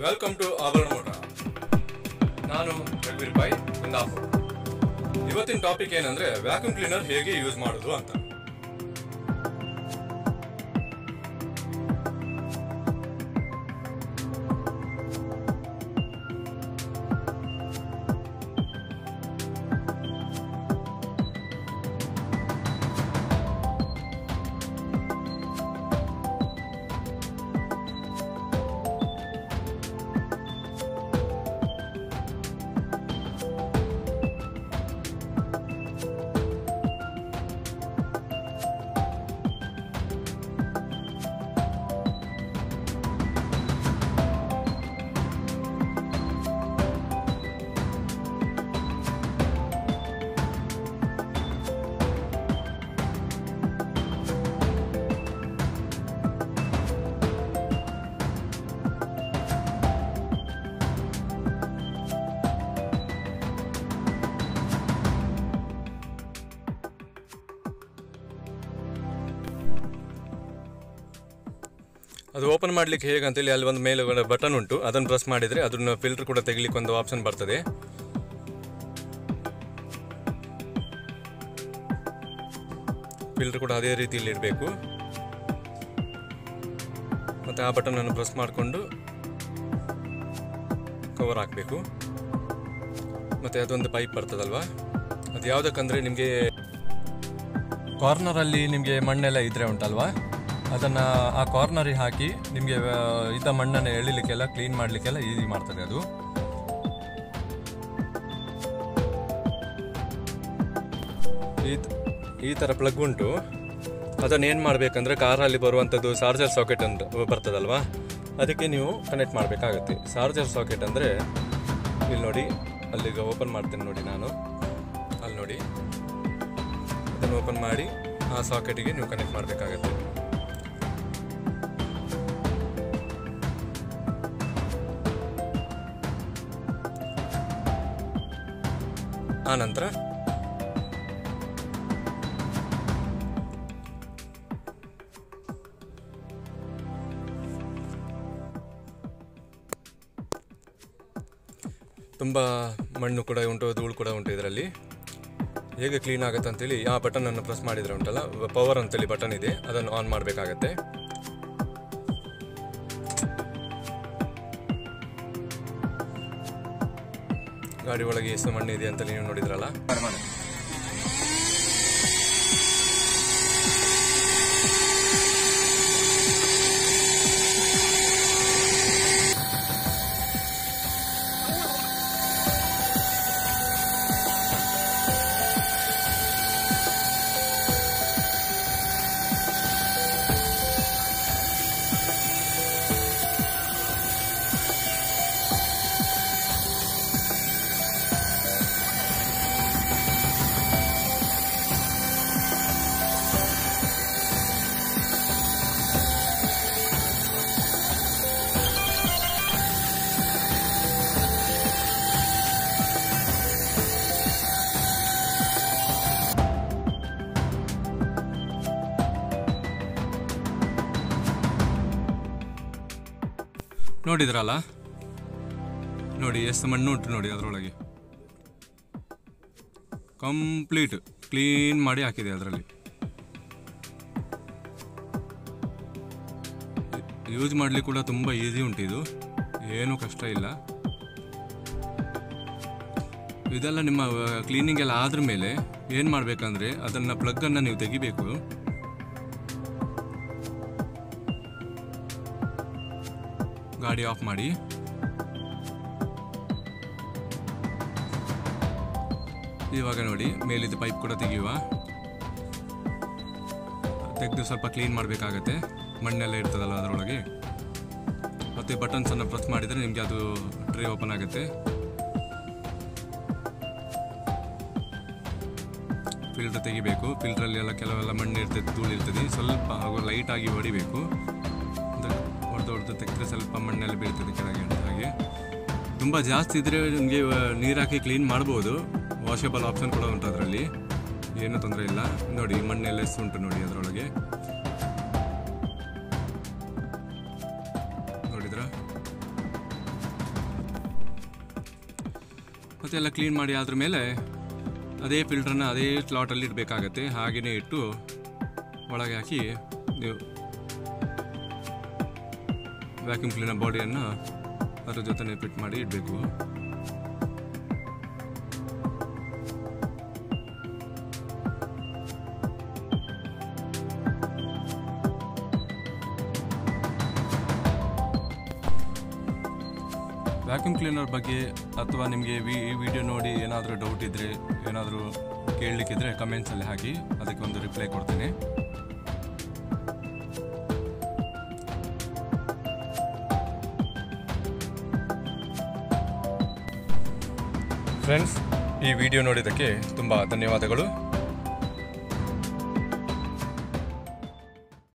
welcome to ಆಭರಣ ಮೋಟ ನಾನು ರಘುವೀರ್ pi Kundapura ಇವತ್ತಿನ ಟಾಪಿಕ್ ಏನಂದ್ರೆ ವ್ಯಾಕ್ಯೂಮ್ ಕ್ಲೀನರ್ ಹೇಗೆ ಯೂಸ್ ಮಾಡೋದು ಅಂತ ಅದು ಓಪನ್ ಮಾಡ್ಲಿಕ್ಕೆ ಹೇಗೆ ಅಂತೇಳಿ ಅಲ್ಲಿ ಒಂದು ಮೇಲೆ ಬಟನ್ ಉಂಟು ಅದನ್ನು ಪ್ರೆಸ್ ಮಾಡಿದ್ರೆ ಅದನ್ನ ಫಿಲ್ಟರ್ ಕೂಡ ತೆಗಿಲಿಕ್ಕೆ ಒಂದು ಆಪ್ಷನ್ ಬರ್ತದೆ ಫಿಲ್ಟರ್ ಕೂಡ ಅದೇ ರೀತಿಯಲ್ಲಿ ಇರಬೇಕು ಮತ್ತು ಆ ಬಟನ್ ಅನ್ನು ಪ್ರೆಸ್ ಮಾಡಿಕೊಂಡು ಕವರ್ ಹಾಕಬೇಕು ಮತ್ತು ಅದೊಂದು ಪೈಪ್ ಬರ್ತದಲ್ವಾ ಅದು ಯಾವುದಕ್ಕಂದ್ರೆ ನಿಮಗೆ ಕಾರ್ನರಲ್ಲಿ ನಿಮಗೆ ಮಣ್ಣೆಲ್ಲ ಇದ್ರೆ ಉಂಟಲ್ವಾ ಅದನ್ನು ಆ ಕಾರ್ನರಿಗೆ ಹಾಕಿ ನಿಮಗೆ ಇದ್ದ ಮಣ್ಣನ್ನು ಎಳಿಲಿಕ್ಕೆಲ್ಲ ಕ್ಲೀನ್ ಮಾಡಲಿಕ್ಕೆಲ್ಲ ಈಸಿ ಮಾಡ್ತದೆ ಅದು ಈ ತ- ಈ ಥರ ಪ್ಲಗ್ ಉಂಟು ಅದನ್ನು ಏನು ಮಾಡಬೇಕಂದ್ರೆ ಕಾರಲ್ಲಿ ಬರುವಂಥದ್ದು ಚಾರ್ಜರ್ ಸಾಕೆಟ್ ಅಂತ ಬರ್ತದಲ್ವಾ ಅದಕ್ಕೆ ನೀವು ಕನೆಕ್ಟ್ ಮಾಡಬೇಕಾಗತ್ತೆ ಚಾರ್ಜರ್ ಸಾಕೆಟ್ ಅಂದರೆ ಇಲ್ಲಿ ನೋಡಿ ಅಲ್ಲಿಗೆ ಓಪನ್ ಮಾಡ್ತೇನೆ ನೋಡಿ ನಾನು ಅಲ್ಲಿ ನೋಡಿ ಅದನ್ನು ಓಪನ್ ಮಾಡಿ ಆ ಸಾಕೆಟಿಗೆ ನೀವು ಕನೆಕ್ಟ್ ಮಾಡಬೇಕಾಗತ್ತೆ ಆ ನಂತರ ತುಂಬ ಮಣ್ಣು ಕೂಡ ಉಂಟು ಧೂಳು ಕೂಡ ಉಂಟು ಇದರಲ್ಲಿ ಹೇಗೆ ಕ್ಲೀನ್ ಆಗುತ್ತೆ ಅಂತೇಳಿ ಆ ಬಟನನ್ನು ಪ್ರೆಸ್ ಮಾಡಿದರೆ ಉಂಟಲ್ಲ ಪವರ್ ಅಂತೇಳಿ ಬಟನ್ ಇದೆ ಅದನ್ನು ಆನ್ ಮಾಡಬೇಕಾಗತ್ತೆ ಗಾಡಿ ಒಳಗೆ ಎಷ್ಟು ಮಣ್ಣು ಇದೆ ಅಂತ ನೀವು ನೋಡಿದ್ರಲ್ಲ ನೋಡಿದ್ರಲ್ಲ ನೋಡಿ ಎಷ್ಟು ಮಣ್ಣು ಉಂಟು ನೋಡಿ ಅದರೊಳಗೆ ಕಂಪ್ಲೀಟ್ ಕ್ಲೀನ್ ಮಾಡಿ ಹಾಕಿದೆ ಅದರಲ್ಲಿ ಯೂಸ್ ಮಾಡಲಿಕ್ಕೆ ಕೂಡ ತುಂಬ ಈಸಿ ಉಂಟು ಇದು ಏನೂ ಕಷ್ಟ ಇಲ್ಲ ಇದೆಲ್ಲ ನಿಮ್ಮ ಕ್ಲೀನಿಂಗ್ ಎಲ್ಲ ಆದ್ರ ಮೇಲೆ ಏನು ಮಾಡಬೇಕಂದ್ರೆ ಅದನ್ನು ಪ್ಲಗ್ಗನ್ನು ನೀವು ತೆಗಿಬೇಕು ಗಾಡಿ ಆಫ್ ಮಾಡಿ ಇವಾಗ ನೋಡಿ ಮೇಲಿದ್ದು ಪೈಪ್ ಕೂಡ ತೆಗೆಯುವ ತೆಗೆದು ಸ್ವಲ್ಪ ಕ್ಲೀನ್ ಮಾಡಬೇಕಾಗತ್ತೆ ಮಣ್ಣೆಲ್ಲ ಇರ್ತದಲ್ಲ ಅದರೊಳಗೆ ಮತ್ತು ಬಟನ್ಸನ್ನು ಪ್ರೆಸ್ ಮಾಡಿದರೆ ನಿಮಗೆ ಅದು ಟ್ರೇ ಓಪನ್ ಆಗುತ್ತೆ ಫಿಲ್ಟರ್ ತೆಗಿಬೇಕು ಫಿಲ್ಟ್ರಲ್ಲಿ ಎಲ್ಲ ಕೆಲವೆಲ್ಲ ಮಣ್ಣು ಇರ್ತದೆ ಧೂಳು ಇರ್ತದೆ ಸ್ವಲ್ಪ ಹಾಗೂ ಲೈಟಾಗಿ ಹೊಡಿಬೇಕು ಹೊಡೆದು ಹೊಡೆದು ತೆಗೆದ್ರೆ ಸ್ವಲ್ಪ ಮಣ್ಣೆಲ್ಲ ಬೀಳ್ತದೆ ಕೆಳಗೆ ಅಂತ ಹಾಗೆ ತುಂಬ ಜಾಸ್ತಿ ಇದ್ದರೆ ನಿಮಗೆ ನೀರು ಹಾಕಿ ಕ್ಲೀನ್ ಮಾಡ್ಬೋದು ವಾಷೇಬಲ್ ಆಪ್ಷನ್ ಕೂಡ ಉಂಟು ಅದರಲ್ಲಿ ಏನೂ ತೊಂದರೆ ಇಲ್ಲ ನೋಡಿ ಮಣ್ಣೆಲ್ಲ ಎಷ್ಟು ಉಂಟು ನೋಡಿ ಅದರೊಳಗೆ ನೋಡಿದ್ರಾ ಪೂರ್ತಿ ಎಲ್ಲ ಕ್ಲೀನ್ ಮಾಡಿ ಆದ್ರ ಮೇಲೆ ಅದೇ ಫಿಲ್ಟ್ರನ್ನ ಅದೇ ಸ್ಲಾಟಲ್ಲಿ ಇಡಬೇಕಾಗತ್ತೆ ಹಾಗೆಯೇ ಇಟ್ಟು ಒಳಗೆ ಹಾಕಿ ನೀವು ವ್ಯಾಕ್ಯೂಮ್ ಕ್ಲೀನರ್ ಬಾಡಿಯನ್ನು ಅದ್ರ ಜೊತೆ ಫಿಟ್ ಮಾಡಿ ಇಡಬೇಕು ವ್ಯಾಕ್ಯೂಮ್ ಕ್ಲೀನರ್ ಬಗ್ಗೆ ಅಥವಾ ನಿಮಗೆ ವಿ ಈ ವಿಡಿಯೋ ನೋಡಿ ಏನಾದರೂ ಡೌಟ್ ಇದ್ದರೆ ಏನಾದರೂ ಕೇಳಲಿಕ್ಕಿದ್ರೆ ಕಮೆಂಟ್ಸಲ್ಲಿ ಹಾಕಿ ಅದಕ್ಕೆ ಒಂದು ರಿಪ್ಲೈ ಕೊಡ್ತೀನಿ ಫ್ರೆಂಡ್ಸ್ ಈ ವಿಡಿಯೋ ನೋಡಿದ್ದಕ್ಕೆ ತುಂಬ ಧನ್ಯವಾದಗಳು